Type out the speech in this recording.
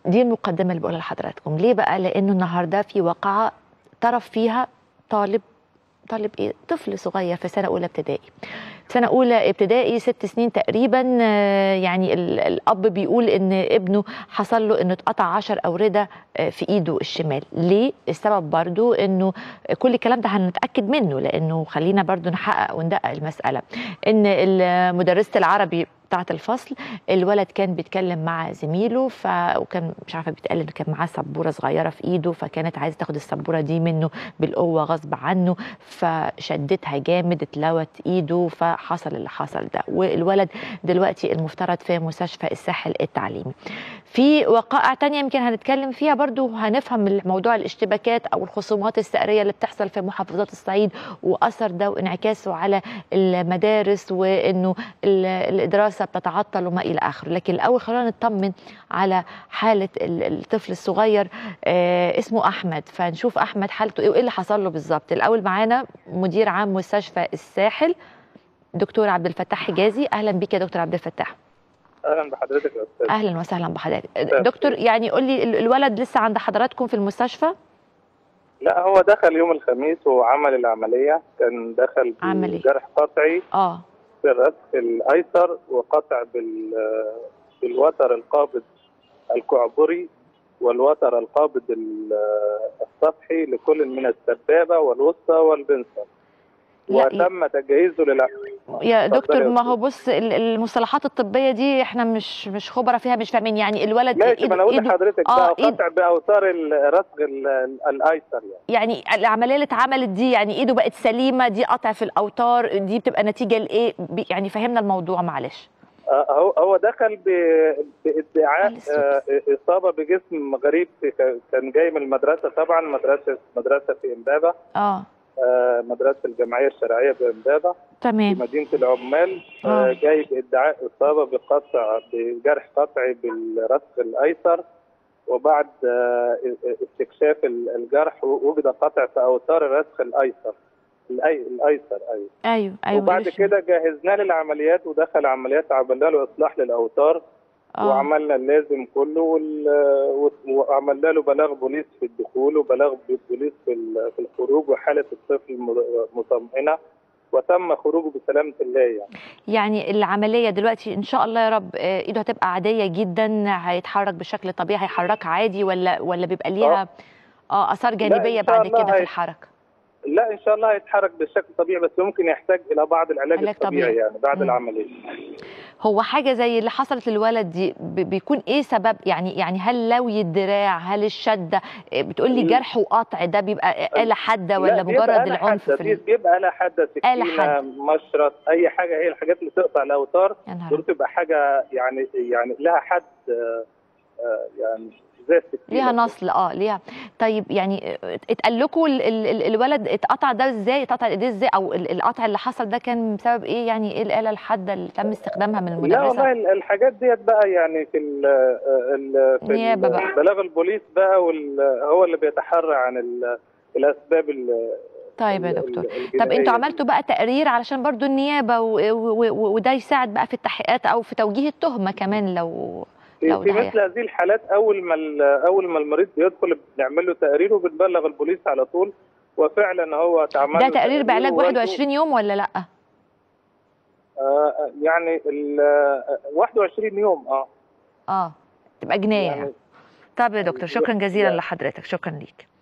دي المقدمه اللي بقولها لحضراتكم ليه بقى لانه النهارده في واقعه طرف فيها طالب طالب ايه طفل صغير في سنه اولى ابتدائي سنه اولى ابتدائي ست سنين تقريبا آه، يعني ال- الاب بيقول ان ابنه حصل له انه اتقطع عشر اورده آه، في ايده الشمال ليه السبب برضو انه كل الكلام ده هنتاكد منه لانه خلينا برضو نحقق وندقق المساله ان ال- مدرسه العربي بتاعه الفصل الولد كان بيتكلم مع زميله ف وكان مش عارفه بيتقال انه كان معاه سبوره صغيره في ايده فكانت عايزه تاخد السبوره دي منه بالقوه غصب عنه فشدتها جامد اتلوت ايده فحصل اللي حصل ده والولد دلوقتي المفترض في مستشفى الساحل التعليمي في وقائع تانية يمكن هنتكلم فيها برضو هنفهم موضوع الاشتباكات او الخصومات السعريه اللي بتحصل في محافظات الصعيد واثر ده وانعكاسه على المدارس وانه ال- الدراسه بتتعطل وما الى اخره لكن الاول خلينا نطمن على حاله ال- الطفل الصغير آه اسمه احمد فنشوف احمد حالته ايه وايه اللي حصل له بالظبط الاول معانا مدير عام مستشفى الساحل دكتور عبد الفتاح حجازي اهلا بيك يا دكتور عبد الفتاح اهلا بحضرتك يا استاذ اهلا وسهلا بحضرتك مساء دكتور الخير. يعني قول لي ال- الولد لسه عند حضراتكم في المستشفى لا هو دخل يوم الخميس وعمل العمليه كان دخل عمل إيه؟ بجرح قطعي اه في الرأس الايسر وقطع بال بالوتر القابض الكعبري والوتر القابض ال- السطحي لكل من السبابه والوسطى والبنصر لا وتم تجهيزه للع... يا اتفضلي دكتور يا ما أستاذ. هو بص ال- المصطلحات الطبيه دي احنا مش مش خبره فيها مش فاهمين يعني الولد ماشي ما انا اقول إيده- لحضرتك آه، بقى إيد- قطع باوتار الرسغ ال- ال- الايسر يعني يعني العمليه اللي اتعملت دي يعني ايده بقت سليمه دي قطع في الاوتار دي بتبقى نتيجه لايه بي- يعني فهمنا الموضوع معلش آه، هو هو دخل ب- بادعاء قال الصوت. آه، اصابه بجسم غريب في- كان جاي من المدرسه طبعا مدرسه مدرسه في امبابه اه آه، مدرسه الجمعيه الشرعيه بامبابه في تمام مدينه العمال آه. آه، جاي بادعاء اصابه بقطع بجرح قطعي بالرسغ الايسر وبعد آه، استكشاف الجرح وجد قطع في اوتار الرسغ الايسر الأي- الايسر ايوه ايوه ايوه وبعد معلش. كده جهزناه للعمليات ودخل عمليات عملنا له اصلاح للاوتار آه. وعملنا اللازم كله وال... وعملنا له بلاغ بوليس في الدخول وبلاغ بوليس في ال- في الخروج وحاله الطفل م- مطمئنه وتم خروجه بسلامه الله يعني يعني العمليه دلوقتي ان شاء الله يا رب آه، ايده هتبقى عاديه جدا هيتحرك بشكل طبيعي هيحركها عادي ولا ولا بيبقى ليها اه اثار جانبيه إن شاء بعد الله كده في هي- الحركه لا ان شاء الله هيتحرك بشكل طبيعي بس ممكن يحتاج الى بعض العلاج علاج الطبيعي طبيعي. يعني بعد مم. العمليه هو حاجه زي اللي حصلت للولد دي ب- بيكون ايه سبب يعني يعني هل لوي الدراع هل الشده إيه، بتقول لي ال- جرح وقطع ده بيبقى آلة حاده ولا لا، بيبقى مجرد آلة العنف حادة. في بي- ال... بيبقى آلة حادة آلة سكينة حادة. مشرط أي حاجة هي الحاجات اللي تقطع الأوتار يا نهار دول بتبقى حاجة يعني يعني لها حد آه، آه، يعني زي السكينة ليها كده. نصل اه ليها طيب يعني آه، اتقال لكم ال- ال- ال- الولد اتقطع ده ازاي اتقطع ايديه ازاي او ال- القطع اللي حصل ده كان بسبب ايه يعني ايه الآلة الحادة اللي تم استخدامها من لا المدرسة والله ال- الحاجات ديت بقى يعني في ال ال في نيابة بقى. ال- بلاغ البوليس بقى وال- هو اللي بيتحرى عن ال- الأسباب ال- طيب يا ال- دكتور ال- طب الجنائية انتوا دي. عملتوا بقى تقرير علشان برضو النيابة و- و- و- وده يساعد بقى في التحقيقات او في توجيه التهمة كمان لو لو في, في ده مثل هذه الحالات اول ما ال- اول ما المريض بيدخل بنعمل له تقرير وبنبلغ البوليس على طول وفعلا هو اتعمل ده له تقرير بعلاج ووالده- 21 يوم ولا لا آه يعني ال آه، 21 يوم اه اه تبقى جناية يعني يعني طب يا دكتور شكرا جزيلا يعني- لحضرتك شكرا ليك